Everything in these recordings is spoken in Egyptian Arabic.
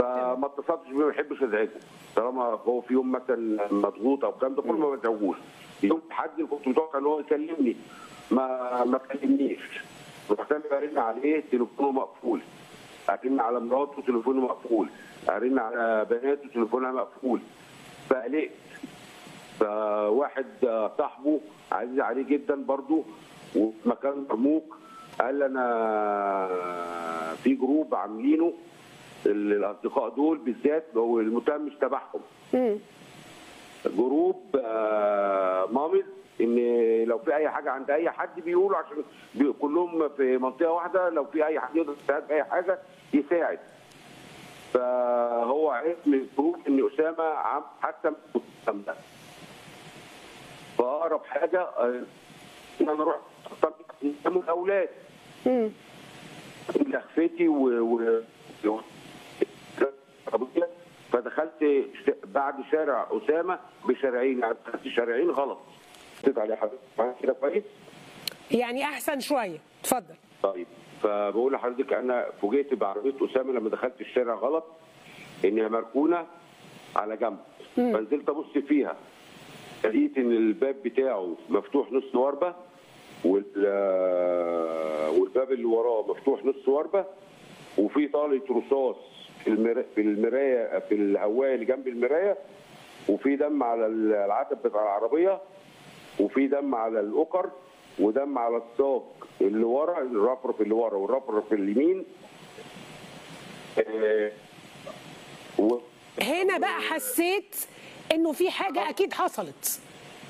فما اتصلتش بيه ما بحبش ازعجه طالما هو في يوم مثلا مضغوط او الكلام ده كله ما بزعجوش يوم الحد اللي كنت متوقع ان هو يكلمني ما ما كلمنيش رحت انا برن عليه تليفونه مقفول ارن على مراته تليفونه مقفول ارن على بناته تليفونها مقفول فقلقت فواحد آه، صاحبه عزيز عليه جدا برضو وفي مكان مرموق قال لي انا في جروب عاملينه ال- الاصدقاء دول بالذات هو المتهم مش تبعهم مم. جروب آه، مامز ان لو في اي حاجه عند اي حد بيقولوا عشان بي- كلهم في منطقه واحده لو في اي حد يقدر يساعد في اي حاجه يساعد فهو عرف من الجروب ان اسامه عم حتى الكلام ده فاقرب حاجه آه، ان انا رحت اتصلت قدام الاولاد مم. لختي و, و... و... فدخلت ش- بعد شارع اسامه بشارعين يعني دخلت شارعين غلط قلت عليه حضرتك معايا كده كويس يعني احسن شويه اتفضل طيب فبقول لحضرتك انا فوجئت بعربيه اسامه لما دخلت الشارع غلط انها مركونه على جنب فنزلت ابص فيها لقيت ان الباب بتاعه مفتوح نص وربه وال والباب اللي وراه مفتوح نص وربه وفي طاله رصاص في المرا- في المرايه في الهوايه اللي جنب المرايه وفي دم على العتب بتاع العربيه وفي دم على الاوكر ودم على الساق اللي ورا الرفرف اللي ورا والرفرف اليمين آه، و- هنا بقى حسيت انه في حاجه اكيد حصلت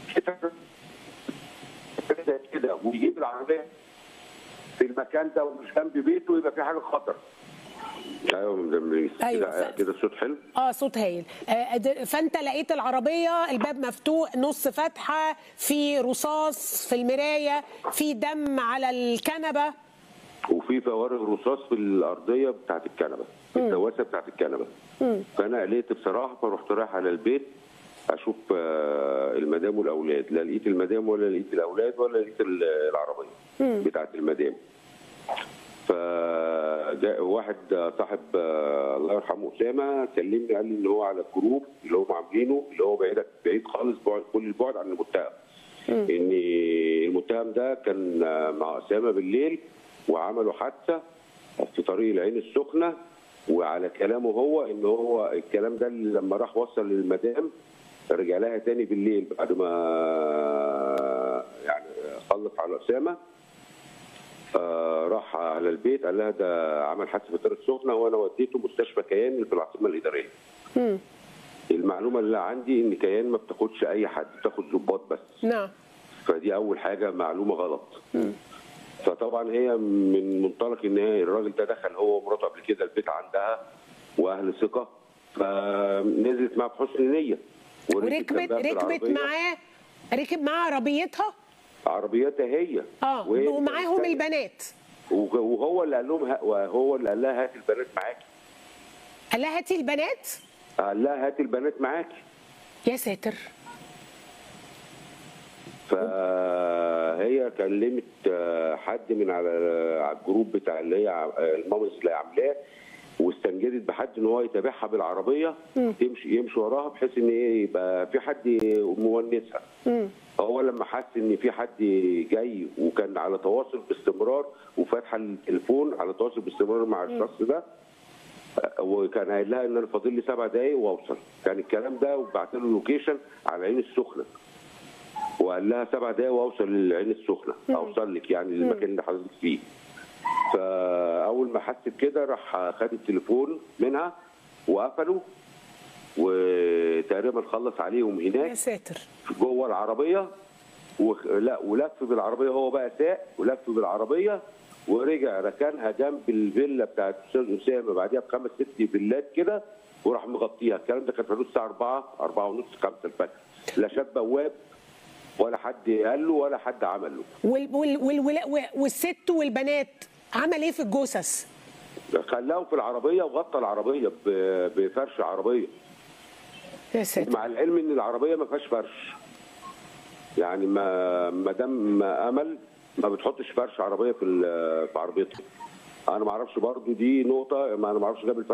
كده كده ويجيب العربيه في المكان ده ومش جنب بيته يبقى في حاجه خطر ايوه يا مدام ريس أيوة، كده ف- كده الصوت حلو اه صوت هايل آه، د- فانت لقيت العربيه الباب مفتوح نص فتحه في رصاص في المرايه في دم على الكنبه وفي فوارغ رصاص في الارضيه بتاعت الكنبه الدواسه بتاعت الكنبه فانا قلقت بصراحه فرحت رايح على البيت اشوف آه، المدام والاولاد لا لقيت المدام ولا لقيت الاولاد ولا لقيت ال- العربيه بتاعت المدام فجاء واحد صاحب آه، الله يرحمه اسامه كلمني قال لي ان هو على الجروب اللي هم عاملينه اللي هو بعيد بعيد خالص بعد كل البعد عن المتهم ان المتهم ده كان آه، مع اسامه بالليل وعملوا حادثه في طريق العين السخنه وعلى كلامه هو ان هو الكلام ده اللي لما راح وصل للمدام رجع لها تاني بالليل بعد ما يعني خلص على اسامه فراح على البيت قال لها ده عمل حادثه في الطريق السخنه وانا وديته مستشفى كيان اللي في العاصمه الاداريه. مم. المعلومه اللي عندي ان كيان ما بتاخدش اي حد بتاخد ضباط بس نعم فدي اول حاجه معلومه غلط. فطبعا هي من منطلق ان هي الراجل ده دخل هو ومراته قبل كده البيت عندها واهل ثقه فنزلت معاه بحسن نيه وركبت جنبها في ركبت العربية. معاه ركب معاه عربيتها عربيتها هي اه وهي ومعاهم الثانية. البنات وه- وهو اللي قال لهم ه- وهو اللي قال لها هات البنات معاكي قال لها هاتي البنات قال لها هات البنات معاكي يا ساتر فهي كلمت آه، حد من على على الجروب بتاع اللي هي ع- المامز اللي عاملاه واستنجدت بحد ان هو يتابعها بالعربيه يمشي يمشي وراها بحيث ان ايه يبقى في حد مونسها مم. هو لما حس ان في حد جاي وكان على تواصل باستمرار وفاتحه التليفون على تواصل باستمرار مع الشخص ده آه، وكان قايل لها ان انا فاضل لي سبع دقايق واوصل كان الكلام ده وبعت له لوكيشن على العين السخنه وقال لها سبع دقايق واوصل للعين السخنه اوصل لك يعني للمكان اللي حضرتك فيه فاول ما حس بكده راح خد التليفون منها وقفله وتقريبا خلص عليهم هناك يا ساتر جوه العربيه وخ... لا ولف بالعربيه هو بقى ساق ولف بالعربيه ورجع ركنها جنب الفيلا بتاعت استاذ اسامه بعديها بخمس ست فيلات كده وراح مغطيها الكلام ده كان في حدود الساعه 4 4 ونص 5 الفجر لا شاف بواب ولا حد قال له ولا حد عمل له وال وال وال وال والست والبنات عمل ايه في الجثث؟ خلاهم في العربيه وغطى العربيه ب- بفرش عربيه يا ساتر مع العلم ان العربيه ما فيهاش فرش يعني ما مدام امل ما بتحطش فرش عربيه في ال- في عربيتها انا ما اعرفش برضو دي نقطه ما انا ما اعرفش جاب الفرش